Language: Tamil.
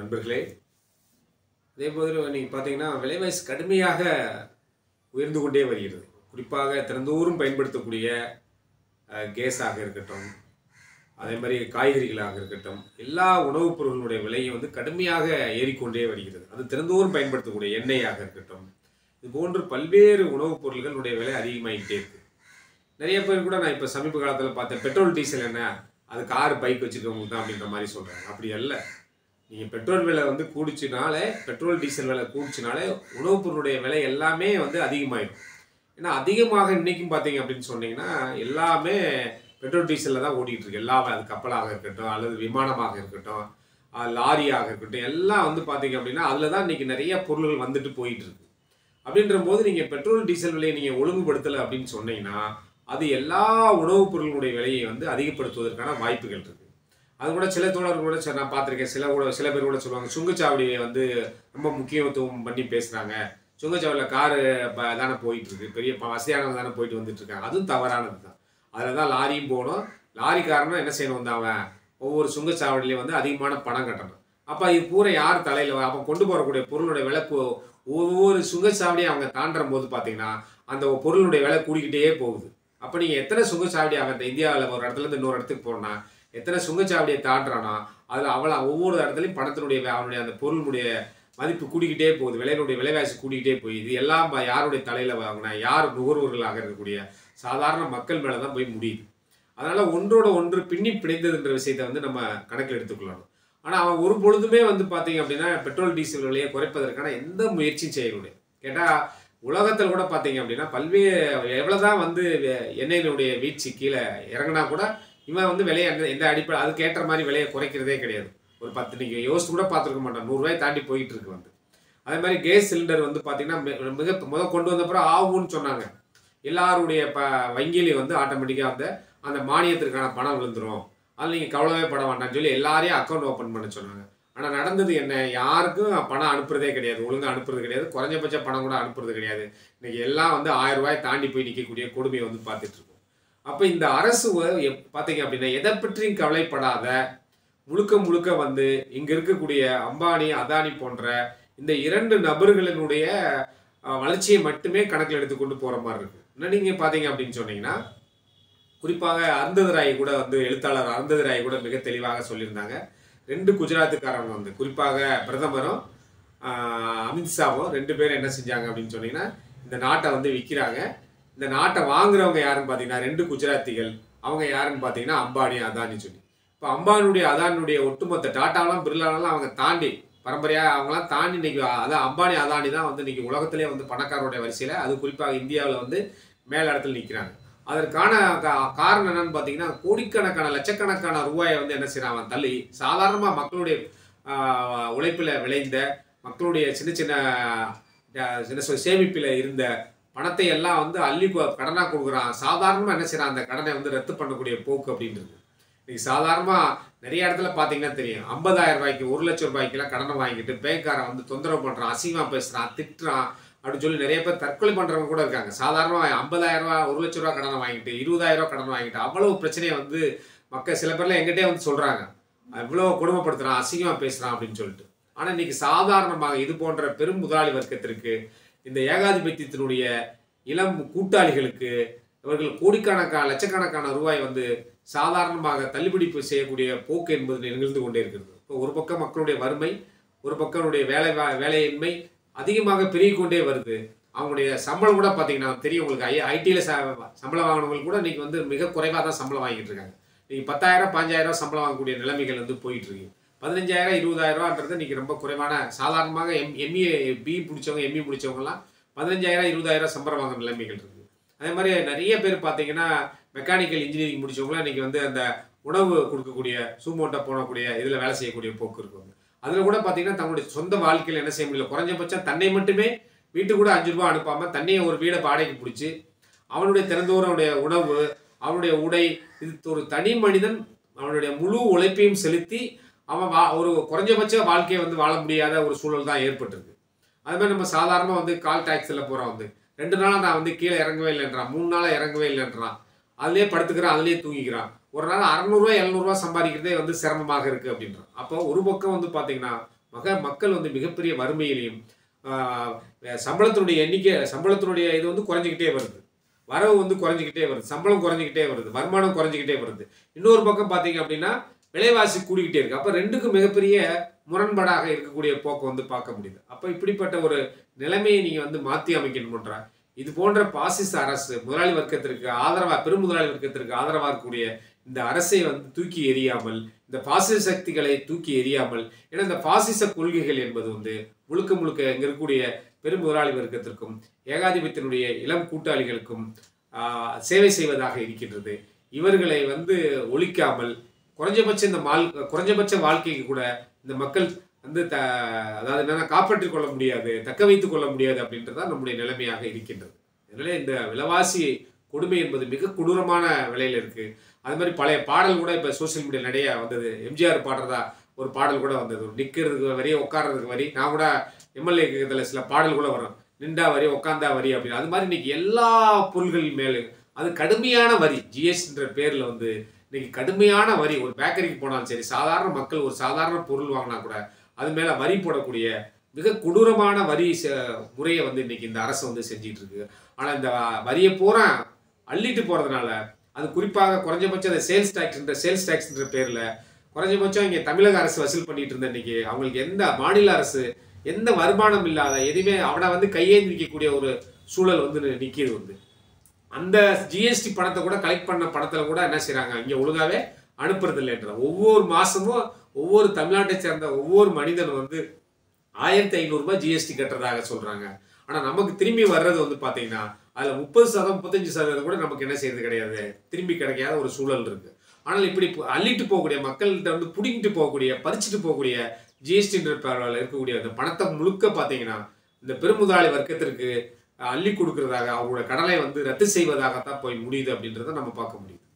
நண்பர்களே அதே போல நீங்கள் பார்த்தீங்கன்னா விலைவாசி கடுமையாக உயர்ந்து கொண்டே வருகிறது குறிப்பாக திறந்தோறும் பயன்படுத்தக்கூடிய அஹ், கேஸாக இருக்கட்டும் அதே மாதிரி காய்கறிகளாக இருக்கட்டும் எல்லா உணவுப் பொருட்களுடைய விலையும் வந்து கடுமையாக ஏறிக்கொண்டே வருகிறது அது திறந்தோறும் பயன்படுத்தக்கூடிய எண்ணெயாக இருக்கட்டும் இது போன்று பல்வேறு உணவுப் பொருட்களுடைய விலை அதிகமாகிட்டே இருக்கு நிறைய பேர் கூட நான் இப்போ சமீப காலத்தில் பார்த்தேன் பெட்ரோல் டீசல் என்ன அது கார் பைக் வச்சுருக்கவங்களுக்கு தான் அப்படின்ற மாதிரி சொல்கிறாங்க அப்படி அல்ல நீங்கள் பெட்ரோல் விலை வந்து கூடிச்சுனாலே பெட்ரோல் டீசல் விலை கூடிச்சுனாலே உணவுப் பொருளுடைய விலை எல்லாமே வந்து அதிகமாயிடும் ஏன்னா அதிகமாக இன்னைக்கும் பார்த்தீங்க அப்படின்னு சொன்னீங்கன்னா எல்லாமே பெட்ரோல் டீசலில் தான் ஓடிட்டு இருக்கு எல்லா அது கப்பலாக இருக்கட்டும் அல்லது விமானமாக இருக்கட்டும் அஹ் லாரியாக இருக்கட்டும் எல்லாம் வந்து பார்த்தீங்க அப்படின்னா அதில் தான் இன்னைக்கு நிறைய பொருள்கள் வந்துட்டு போயிட்டு இருக்கு அப்படின்ற போது நீங்கள் பெட்ரோல் டீசல் விலையை நீங்கள் ஒழுங்குபடுத்தலை அப்படின்னு சொன்னீங்கன்னா அது எல்லா உணவுப் பொருளுடைய விலையை வந்து அதிகப்படுத்துவதற்கான வாய்ப்புகள் இருக்கு அது கூட சில தோழர்கள் கூட சரி, நான் பார்த்துருக்கேன் சில கூட சில பேர் கூட சொல்லுவாங்க சுங்கச்சாவடியை வந்து ரொம்ப முக்கியத்துவம் பண்ணி பேசுகிறாங்க சுங்கச்சாவடியில் காரு ப- தானே போயிட்டு இருக்கு பெரிய ப- வசதியானவங்க தானே போயிட்டு வந்துட்டு இருக்காங்க அதுவும் தவறானது தான் அதில் தான் லாரியும் போகணும் லாரிக்காரனும் என்ன செய்யணும் வந்து அவன் ஒவ்வொரு சுங்கச்சாவடியிலையும் வந்து அதிகமான பணம் கட்டணும் அப்போ இது பூரா யார் தலையில் அப்போ கொண்டு போகக்கூடிய பொருளுடைய விலை கூ- ஒவ்வொரு சுங்கச்சாவடியும் அவங்க தாண்டுற போது பார்த்தீங்கன்னா அந்த பொருளுடைய விலை கூடிக்கிட்டே போகுது அப்போ நீங்கள் எத்தனை சுங்கச்சாவடி அவன் இந்த இந்தியாவில் ஒரு இடத்துல இருந்து இன்னொரு இடத்துக்கு போனா எத்தனை சுங்கச்சாவடியை தாண்டுறானா அதில் அவளை ஒவ்வொரு இடத்துலையும் பணத்தினுடைய வே- அவனுடைய அந்த பொருளுடைய மதிப்பு கூடிக்கிட்டே போகுது விலையினுடைய விலைவாசி கூடிக்கிட்டே போய் இது எல்லாம் ப- யாருடைய தலையில் வாங்கினா யார் நுகர்வோர்களாக இருக்கக்கூடிய சாதாரண மக்கள் மேலே தான் போய் முடியுது அதனால் ஒன்றோட ஒன்று பின்னி பிணைந்ததுன்ற விஷயத்தை வந்து நம்ம கணக்கில் எடுத்துக்கொள்ளணும் ஆனால் அவன் ஒரு பொழுதுமே வந்து பார்த்தீங்க அப்படின்னா பெட்ரோல் டீசல் விலையை குறைப்பதற்கான எந்த முயற்சியும் செய்யக்கூடிய கேட்டால் உலகத்தில் கூட பார்த்தீங்க அப்படின்னா பல்வேறு எவ்வளோதான் வந்து வெ- எண்ணெயினுடைய வீழ்ச்சி கீழே இறங்கினா கூட இவன் வந்து விலையை எந்த எந்த அடிப்படை அதுக்கு ஏற்ற மாதிரி விலையை குறைக்கிறதே கிடையாது ஒரு பத்து நீங்கள் யோசிச்சு கூட பார்த்துருக்க மாட்டான் நூறுரூவாய் தாண்டி போயிட்டு இருக்கு வந்து அதே மாதிரி கேஸ் சிலிண்டர் வந்து பார்த்தீங்கன்னா மி- மிக முத கொண்டு வந்தப்பறம் ஆகும்னு சொன்னாங்க எல்லாருடைய ப வங்கியிலையும் வந்து ஆட்டோமேட்டிக்காக அந்த அந்த மானியத்திற்கான பணம் விழுந்துரும் அதில் நீங்கள் கவலைவே பட வேண்டாம்னு சொல்லி எல்லாரையும் அக்கௌண்ட் ஓப்பன் பண்ண சொன்னாங்க ஆனால் நடந்தது என்ன யாருக்கும் பணம் அனுப்புறதே கிடையாது ஒழுங்கா அனுப்புறது கிடையாது குறைஞ்சபட்ச பணம் கூட அனுப்புறது கிடையாது இன்னைக்கு எல்லாம் வந்து ஆயிரம் ரூபாய் தாண்டி போய் நிற்கக்கூடிய கொடுமையை வந்து பார்த்துட்டு இருக்கோம் அப்போ இந்த அரசு வ- எப்- பார்த்தீங்க அப்படின்னா எதை பற்றியும் கவலைப்படாத முழுக்க முழுக்க வந்து இங்க இருக்கக்கூடிய அம்பானி அதானி போன்ற இந்த இரண்டு நபர்களினுடைய அஹ், வளர்ச்சியை மட்டுமே கணக்கில் எடுத்துக்கொண்டு போற மாதிரி இருக்கு இன்னும் நீங்க பாத்தீங்க அப்படின்னு சொன்னீங்கன்னா குறிப்பாக அருந்ததராய் கூட வந்து எழுத்தாளர் அருந்ததராய் கூட மிக தெளிவாக சொல்லியிருந்தாங்க ரெண்டு குஜராத்துக்காரங்க வந்து குறிப்பாக பிரதமரும் ஆஹ், அமித்ஷாவும் ரெண்டு பேரும் என்ன செஞ்சாங்க அப்படின்னு சொன்னீங்கன்னா இந்த நாட்டை வந்து விற்கிறாங்க இந்த நாட்டை வாங்குறவங்க யாருன்னு பார்த்தீங்கன்னா ரெண்டு குஜராத்திகள் அவங்க யாருன்னு பார்த்தீங்கன்னா அம்பானி அதானி சொல்லி இப்போ அம்பானியுடைய அதானியுடைய ஒட்டுமொத்த டாட்டாலாம் பிர்லாலாம் அவங்க தாண்டி பரம்பரையாக அவங்களாம் தாண்டி இன்னைக்கு அதான் அம்பானி அதானி தான் வந்து இன்னைக்கு உலகத்திலே வந்து பணக்காரருடைய வரிசையில் அது குறிப்பாக இந்தியாவில் வந்து மேல் இடத்துல நிற்கிறாங்க அதற்கான கா- காரணம் என்னன்னு பார்த்தீங்கன்னா கோடிக்கணக்கான லட்சக்கணக்கான ரூபாயை வந்து என்ன செய்யறான் அவன் தள்ளி சாதாரணமாக மக்களுடைய ஆஹ், உழைப்பில் விளைந்த மக்களுடைய சின்ன சின்ன ஆஹ், என்ன சொல் சேமிப்பில் இருந்த பணத்தை எல்லாம் வந்து அள்ளி கடனாக கொடுக்குறான் சாதாரணமாக என்ன செய்யறான் அந்த கடனை வந்து ரத்து பண்ணக்கூடிய போக்கு அப்படின்றது இன்னைக்கு சாதாரணமாக நிறைய இடத்துல பார்த்தீங்கன்னா தெரியும் ஐம்பதாயிரம் ரூபாய்க்கு ஒரு லட்சம் ரூபாய்க்கெல்லாம் கடனை வாங்கிட்டு பேங்க்காரன் வந்து தொந்தரவு பண்ணுறான் அசிங்கமாக பேசுகிறான் திட்டுறான் அப்படின்னு சொல்லி நிறைய பேர் தற்கொலை பண்ணுறவங்க கூட இருக்காங்க சாதாரணமாக ஐம்பதாயிரம் ரூபா ஒரு லட்ச ரூபா கடனை வாங்கிட்டு இருபதாயிரம் ரூபா கடன் வாங்கிட்டு அவ்வளவு பிரச்சனையை வந்து மக்கள் சில பேர்லாம் எங்கிட்டே வந்து சொல்கிறாங்க இவ்வளோ கொடுமைப்படுத்துறான் அசிங்கமாக பேசுகிறான் அப்படின்னு சொல்லிட்டு ஆனால் இன்னைக்கு சாதாரணமாக இது போன்ற பெரும் முதலாளி வர்க்கத்திற்கு இந்த ஏகாதிபத்தியத்தினுடைய இளம் கூட்டாளிகளுக்கு இவர்கள் கோடிக்கணக்கான லட்சக்கணக்கான ரூபாய் வந்து சாதாரணமாக தள்ளுபடி செய்யக்கூடிய போக்கு என்பது நிகழ்ந்து கொண்டே இருக்கிறது இப்போ ஒரு பக்கம் மக்களுடைய வறுமை ஒரு பக்கமுடைய வேலை வா- வேலையின்மை அதிகமாக பெருகிக் கொண்டே வருது அவங்களுடைய சம்பளம் கூட பார்த்தீங்கன்னா தெரியும் உங்களுக்கு ஐ ஐடியில் சம்பளம் வாங்கினவங்களுக்கு கூட இன்னைக்கு வந்து மிக குறைவாக தான் சம்பளம் வாங்கிட்டு இருக்காங்க நீங்கள் பத்தாயிரம் பாஞ்சாயிரம் சம்பளம் வாங்கக்கூடிய நிலைமைகள் வந்து போயிட்டு இருக்கு பதினஞ்சாயிரம் இருபதாயிரம் ரூபான்றது இன்னைக்கு ரொம்ப குறைவான சாதாரணமாக எம் எம்ஏ பி பிடிச்சவங்க எம்இ பிடிச்சவங்கலாம் பதினஞ்சாயிரம் இருபதாயிரம் சம்பளம் வாங்குற நிலைமைகள் இருக்கு அதே மாதிரி நிறைய பேர் பார்த்தீங்கன்னா மெக்கானிக்கல் இன்ஜினியரிங் முடிச்சவங்களாம் இன்னைக்கு வந்து அந்த உணவு கொடுக்கக்கூடிய சூமோட்டை போனக்கூடிய இதில் வேலை செய்யக்கூடிய போக்கு இருக்கும் அதில் கூட பார்த்தீங்கன்னா தங்களுடைய சொந்த வாழ்க்கையில் என்ன செய்ய முடியல குறைஞ்சபட்சம் தன்னை மட்டுமே வீட்டுக்கு கூட அஞ்சு ரூபா அனுப்பாமல் தன்னையே ஒரு வீடை வாடகைக்கு பிடிச்சி அவனுடைய திறந்தோருடைய உணவு அவனுடைய உடை இது ஒரு தனி மனிதன் அவனுடைய முழு உழைப்பையும் செலுத்தி அவன் வா ஒரு குறைஞ்சபட்ச வாழ்க்கையை வந்து வாழ முடியாத ஒரு சூழல் தான் ஏற்பட்டிருக்கு அது மாதிரி நம்ம சாதாரணமாக வந்து கால் டாக்ஸியில் போகிறோம் வந்து ரெண்டு நாளாக நான் வந்து கீழே இறங்கவே இல்லைன்றான் மூணு நாளாக இறங்கவே இல்லைன்றான் அதுலேயே படுத்துக்கிறான் அதுலேயே தூங்கிக்கிறான் ஒரு நாள் அறநூறுவா எழுநூறுவா சம்பாதிக்கிறதே வந்து சிரமமாக இருக்குது அப்படின்றான் அப்போ ஒரு பக்கம் வந்து பார்த்தீங்கன்னா மக மக்கள் வந்து மிகப்பெரிய வறுமையிலையும் ஆஹ், சம்பளத்தினுடைய எண்ணிக்கை சம்பளத்தினுடைய இது வந்து குறைஞ்சிக்கிட்டே வருது வரவு வந்து குறைஞ்சிக்கிட்டே வருது சம்பளம் குறைஞ்சிக்கிட்டே வருது வருமானம் குறைஞ்சிக்கிட்டே வருது இன்னொரு பக்கம் பார்த்தீங்க அப்படின்னா விலைவாசி கூடிக்கிட்டே இருக்கு அப்போ ரெண்டுக்கும் மிகப்பெரிய முரண்பாடாக இருக்கக்கூடிய போக்கு வந்து பார்க்க முடியுது அப்போ இப்படிப்பட்ட ஒரு நிலைமையை நீங்கள் வந்து மாற்றி அமைக்கணும்ன்றா இது போன்ற பாசிச அரசு முதலாளி வர்க்கத்திற்கு ஆதரவா பெரும் முதலாளி வர்க்கத்திற்கு ஆதரவாக இருக்கக்கூடிய இந்த அரசை வந்து தூக்கி எறியாமல் இந்த பாசிச சக்திகளை தூக்கி எறியாமல் ஏன்னா இந்த பாசிச கொள்கைகள் என்பது வந்து முழுக்க முழுக்க இங்க இருக்கக்கூடிய பெரும் முதலாளி வர்க்கத்திற்கும் ஏகாதிபத்தியனுடைய இளம் கூட்டாளிகளுக்கும் ஆஹ், சேவை செய்வதாக இருக்கின்றது இவர்களை வந்து ஒழிக்காமல் குறைஞ்சபட்ச இந்த மால் குறைஞ்சபட்ச வாழ்க்கைக்கு கூட இந்த மக்கள் வந்து த அதாவது என்னன்னா காப்பாற்றிக் கொள்ள முடியாது தக்க வைத்துக் கொள்ள முடியாது அப்படின்றது தான் நம்முடைய நிலைமையாக இருக்கின்றது அதனால இந்த விலைவாசி கொடுமை என்பது மிக கொடூரமான விலையில இருக்கு அது மாதிரி பழைய பாடல் கூட இப்போ சோஷியல் மீடியா நிறைய வந்தது எம்ஜிஆர் பாடுறதா ஒரு பாடல் கூட வந்தது நிற்கிறதுக்கு வரி உட்கார்றதுக்கு வரி நான் கூட எம்எல்ஏ இதில் சில பாடல் கூட வரும் நின்றா வரி உட்காந்தா வரி அப்படின்னு அது மாதிரி இன்னைக்கு எல்லா பொருள்கள் மேலே அது கடுமையான வரி ஜிஎஸ்டின்ற பேரில் வந்து இன்னைக்கு கடுமையான வரி ஒரு பேக்கரிக்கு போனாலும் சரி சாதாரண மக்கள் ஒரு சாதாரண பொருள் வாங்கினா கூட அது மேலே வரி போடக்கூடிய மிக கொடூரமான வரி ச- முறையை வந்து இன்னைக்கு இந்த அரசு வந்து செஞ்சிட்டு இருக்கு ஆனால் இந்த வரியை பூரா அள்ளிட்டு போகிறதுனால அது குறிப்பாக குறைஞ்சபட்சம் அந்த சேல்ஸ் டேக்ஸ்ன்ற சேல்ஸ் டேக்ஸ்ன்ற பேரில் குறைஞ்சபட்சம் இங்கே தமிழக அரசு வசூல் பண்ணிட்டு இருந்த இன்னைக்கு அவங்களுக்கு எந்த மாநில அரசு எந்த வருமானம் இல்லாத எதுவுமே அவனை வந்து கையேந்தி நிற்கக்கூடிய ஒரு சூழல் வந்து நிற்கிது வந்து அந்த ஜிஎஸ்டி பணத்தை கூட கலெக்ட் பண்ண பணத்துல கூட என்ன செய்றாங்க இங்க ஒழுங்காவே அனுப்புறது இல்லைன்ற ஒவ்வொரு மாசமும் ஒவ்வொரு தமிழ்நாட்டை சேர்ந்த ஒவ்வொரு மனிதன் வந்து ஆயிரத்தி ஐநூறுரூபா ஜிஎஸ்டி கட்டுறதாக சொல்றாங்க ஆனா நமக்கு திரும்பி வர்றது வந்து பாத்தீங்கன்னா அதுல முப்பது சதம் முப்பத்தஞ்சு சதவீதம் கூட நமக்கு என்ன செய்யறது கிடையாது திரும்பி கிடைக்காத ஒரு சூழல் இருக்கு ஆனால் இப்படி பு- அள்ளிட்டு போகக்கூடிய மக்கள்கிட்ட வந்து புடிங்கிட்டு போகக்கூடிய பறிச்சுட்டு போகக்கூடிய ஜிஎஸ்டின்ற பேரில் இருக்கக்கூடிய அந்த பணத்தை முழுக்க பார்த்தீங்கன்னா இந்த பெருமுதலாளி வர்க்கத்திற்கு அஹ், அள்ளி கொடுக்கறதாக அவங்களோட கடனை வந்து ரத்து செய்வதாகத்தான் போய் முடியுது அப்படின்றத நம்ம பார்க்க முடியுது